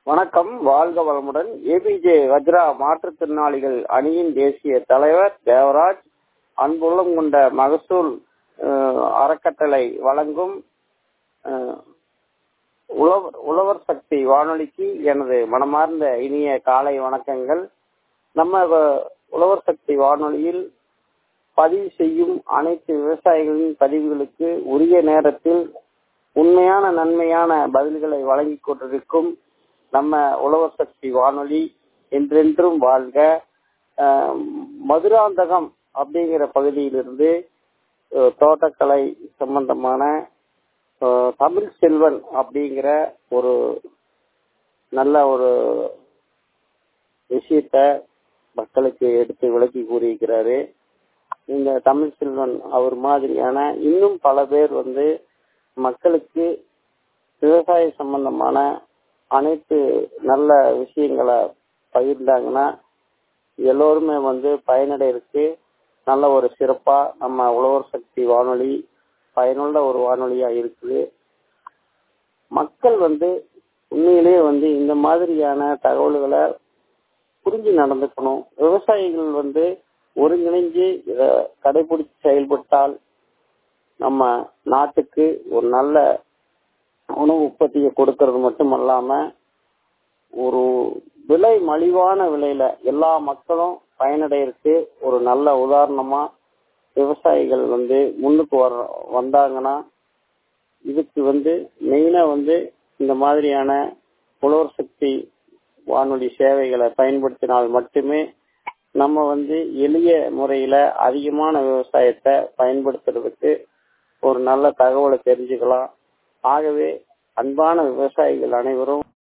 வணக்கம் வாழ்க வளமுடன் ஏபிஜே வஜ்ரா மாற்றுத்திறனாளிகள் அணியின் தேசிய தலைவர் தேவராஜ் அன்புள்ளம் கொண்ட மகசூல் அஹ், அறக்கட்டளை வழங்கும் அஹ், உழவர் உழவர் சக்தி வானொலிக்கு எனது மனமார்ந்த இனிய காலை வணக்கங்கள் நம்ம வ- உழவர் சக்தி வானொலியில் பதிவு செய்யும் அனைத்து விவசாயிகளின் பதிவுகளுக்கு உரிய நேரத்தில் உண்மையான நன்மையான பதில்களை வழங்கிக் கொண்டிருக்கும் நம்ம உழவர் சக்தி வானொலி என்றென்றும் வாழ்க அஹ், மதுராந்தகம் அப்படிங்கிற பகுதியிலிருந்து அஹ், தோட்டக்கலை சம்பந்தமான அஹ், தமிழ் செல்வன் அப்படிங்கிற ஒரு நல்ல ஒரு விஷயத்த மக்களுக்கு எடுத்து விளக்கி கூறியிருக்கிறாரு இந்த தமிழ் செல்வன் அவர் மாதிரியான இன்னும் பல பேர் வந்து மக்களுக்கு விவசாய சம்பந்தமான அனைத்து நல்ல விஷயங்களை பகிர்ந்தாங்கன்னா எல்லோருமே வந்து பயனடைறதுக்கு நல்ல ஒரு சிறப்பா நம்ம உழவர் சக்தி வானொலி பயனுள்ள ஒரு வானொலியா இருக்குது மக்கள் வந்து உண்மையிலேயே வந்து இந்த மாதிரியான தகவல்களை புரிஞ்சு நடந்துக்கணும் விவசாயிகள் வந்து ஒருங்கிணைஞ்சு இதை கடைபிடிச்சு செயல்பட்டால் நம்ம நாட்டுக்கு ஒரு நல்ல உணவு உற்பத்தியை கொடுக்கறது மட்டும் அல்லாம ஒரு விலை மலிவான விலையில எல்லா மக்களும் பயனடைறதுக்கு ஒரு நல்ல உதாரணமா விவசாயிகள் வந்து முன்னுக்கு வர வந்தாங்கன்னா இதுக்கு வந்து மெயினா வந்து இந்த மாதிரியான உழவர் சக்தி வானொலி சேவைகளை பயன்படுத்தினால் மட்டுமே நம்ம வந்து எளிய முறையில அதிகமான விவசாயத்தை பயன்படுத்துறதுக்கு ஒரு நல்ல தகவலை தெரிஞ்சுக்கலாம் ஆகவே அன்பான விவசாயிகள் அனைவரும்